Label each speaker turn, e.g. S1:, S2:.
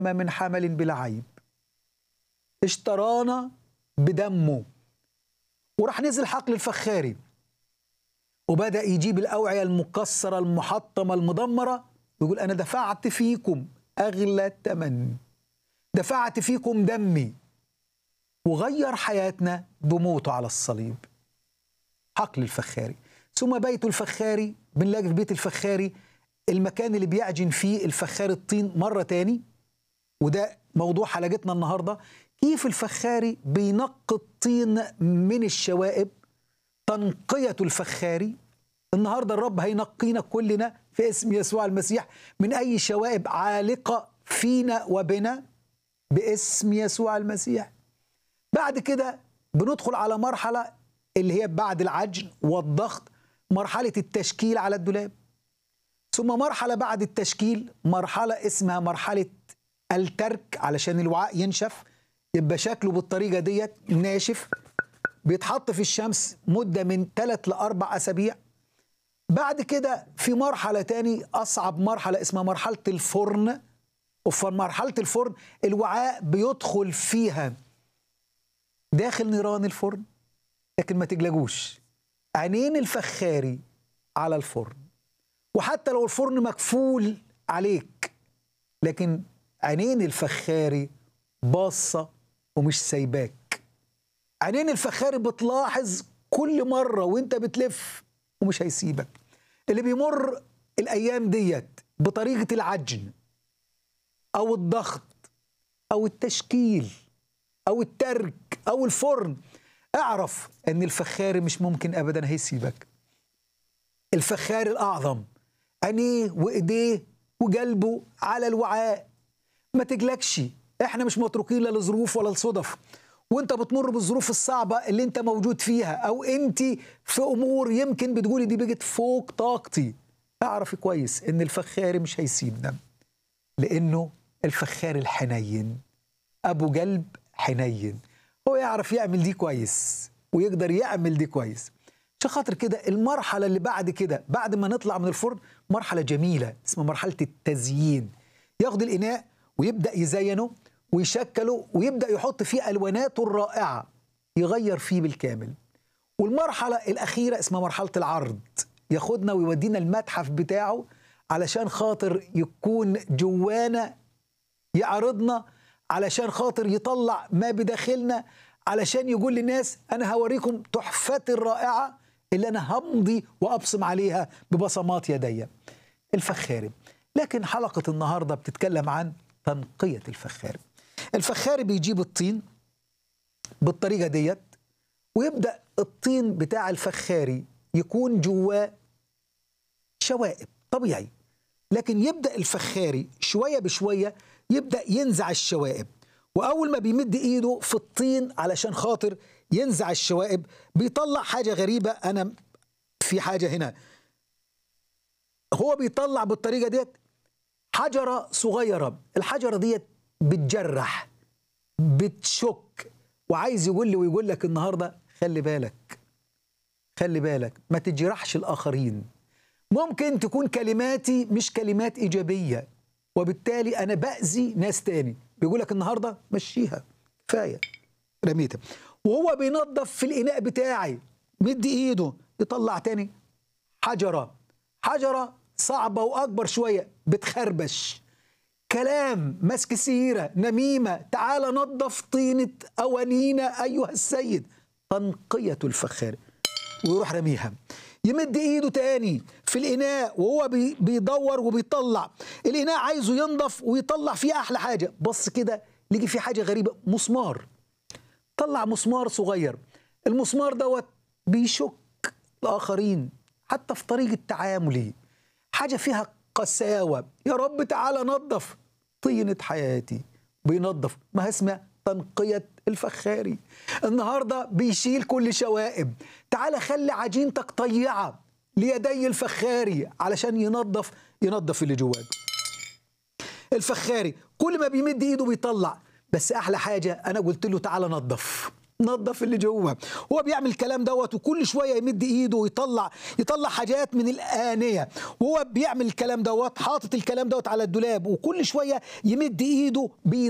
S1: ما من حمل بلا عيب اشترانا بدمه وراح نزل حقل الفخاري وبدأ يجيب الأوعية المكسرة المحطمة المدمرة ويقول أنا دفعت فيكم أغلى الثمن دفعت فيكم دمي وغير حياتنا بموته على الصليب حقل الفخاري ثم بيت الفخاري بنلاقي في بيت الفخاري المكان اللي بيعجن فيه الفخار الطين مرة تاني وده موضوع حلقتنا النهاردة كيف الفخاري بينقي الطين من الشوائب تنقية الفخاري النهاردة الرب هينقينا كلنا في اسم يسوع المسيح من أي شوائب عالقة فينا وبنا باسم يسوع المسيح بعد كده بندخل على مرحلة اللي هي بعد العجن والضغط مرحلة التشكيل على الدولاب ثم مرحلة بعد التشكيل مرحلة اسمها مرحلة الترك علشان الوعاء ينشف يبقى شكله بالطريقة ديت ناشف بيتحط في الشمس مدة من ثلاث لأربع أسابيع بعد كده في مرحلة تاني أصعب مرحلة اسمها مرحلة الفرن وفي مرحلة الفرن الوعاء بيدخل فيها داخل نيران الفرن لكن ما تجلجوش عينين الفخاري على الفرن وحتى لو الفرن مكفول عليك لكن عينين الفخاري باصة ومش سايباك عينين الفخاري بتلاحظ كل مرة وانت بتلف ومش هيسيبك اللي بيمر الأيام ديت بطريقة العجن أو الضغط أو التشكيل أو الترك أو الفرن اعرف أن الفخاري مش ممكن أبدا هيسيبك الفخاري الأعظم عينيه وإيديه وقلبه على الوعاء ما تجلكش احنا مش متروكين لا لظروف ولا لصدف وانت بتمر بالظروف الصعبة اللي انت موجود فيها او انت في امور يمكن بتقولي دي بقت فوق طاقتي اعرف كويس ان الفخاري مش هيسيبنا لانه الفخاري الحنين ابو قلب حنين هو يعرف يعمل دي كويس ويقدر يعمل دي كويس عشان خاطر كده المرحلة اللي بعد كده بعد ما نطلع من الفرن مرحلة جميلة اسمها مرحلة التزيين ياخد الإناء ويبدأ يزينه ويشكله ويبدأ يحط فيه ألواناته الرائعة يغير فيه بالكامل والمرحلة الأخيرة اسمها مرحلة العرض ياخدنا ويودينا المتحف بتاعه علشان خاطر يكون جوانا يعرضنا علشان خاطر يطلع ما بداخلنا علشان يقول للناس أنا هوريكم تحفتي الرائعة اللي أنا همضي وأبصم عليها ببصمات يدي الفخاري لكن حلقة النهاردة بتتكلم عن تنقية الفخاري الفخاري بيجيب الطين بالطريقة ديت ويبدأ الطين بتاع الفخاري يكون جواه شوائب طبيعي لكن يبدأ الفخاري شوية بشوية يبدأ ينزع الشوائب وأول ما بيمد إيده في الطين علشان خاطر ينزع الشوائب بيطلع حاجة غريبة أنا في حاجة هنا هو بيطلع بالطريقة ديت حجرة صغيرة الحجرة ديت بتجرح بتشك وعايز يقول لي ويقول لك النهاردة خلي بالك خلي بالك ما تجرحش الآخرين ممكن تكون كلماتي مش كلمات إيجابية وبالتالي أنا بأذي ناس تاني بيقول لك النهاردة مشيها كفاية رميتها وهو بينظف في الإناء بتاعي مد إيده يطلع تاني حجرة حجرة صعبة وأكبر شوية بتخربش كلام مسك سيرة نميمة تعال نظف طينة أوانينا أيها السيد تنقية الفخار ويروح رميها يمد ايده تاني في الاناء وهو بي بيدور وبيطلع الاناء عايزه ينضف ويطلع فيه احلى حاجه بص كده لقي فيه حاجه غريبه مسمار طلع مسمار صغير المسمار دوت بيشك الاخرين حتى في طريقه تعاملي حاجه فيها قساوه يا رب تعالى نظف طينه حياتي بينظف ما اسمها تنقية الفخاري النهاردة بيشيل كل شوائب تعال خلي عجينتك طيعة ليدي الفخاري علشان ينظف ينظف اللي جواك الفخاري كل ما بيمد ايده بيطلع بس احلى حاجة انا قلت له تعال نظف نظف اللي جوه هو بيعمل الكلام دوت وكل شويه يمد ايده ويطلع يطلع حاجات من الانيه وهو بيعمل الكلام دوت حاطط الكلام دوت على الدولاب وكل شويه يمد ايده بي